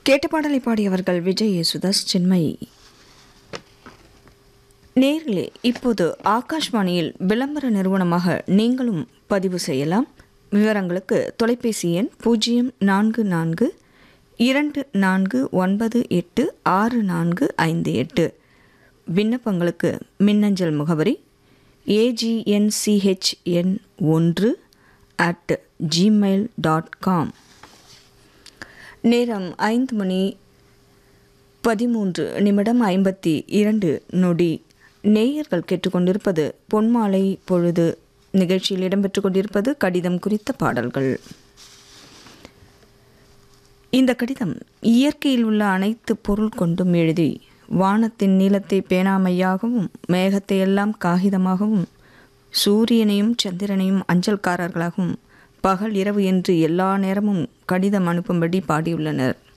கேட்ட பாடலை பாடியவர்கள் விஜய் யேசுதாஸ் சின்மயி நேர்களே இப்போது ஆகாஷ்வாணியில் விளம்பர நிறுவனமாக நீங்களும் பதிவு செய்யலாம் விவரங்களுக்கு தொலைபேசி எண் பூஜ்ஜியம் நான்கு நான்கு இரண்டு நான்கு ஒன்பது எட்டு ஆறு நான்கு ஐந்து எட்டு விண்ணப்பங்களுக்கு மின்னஞ்சல் முகவரி ஏஜிஎன்சிஹெச்என் ஒன்று அட் ஜிமெயில் டாட் காம் நேரம் ஐந்து மணி பதிமூன்று நிமிடம் ஐம்பத்தி இரண்டு நொடி நேயர்கள் கேட்டுக்கொண்டிருப்பது பொன்மாலை பொழுது நிகழ்ச்சியில் இடம்பெற்றுக் கொண்டிருப்பது கடிதம் குறித்த பாடல்கள் இந்த கடிதம் இயற்கையில் உள்ள அனைத்து பொருள் கொண்டும் எழுதி வானத்தின் நீளத்தை பேணாமையாகவும் மேகத்தை எல்லாம் காகிதமாகவும் சூரியனையும் சந்திரனையும் அஞ்சல்காரர்களாகவும் பகல் இரவு என்று எல்லா நேரமும் கடிதம் அனுப்பும்படி பாடியுள்ளனர்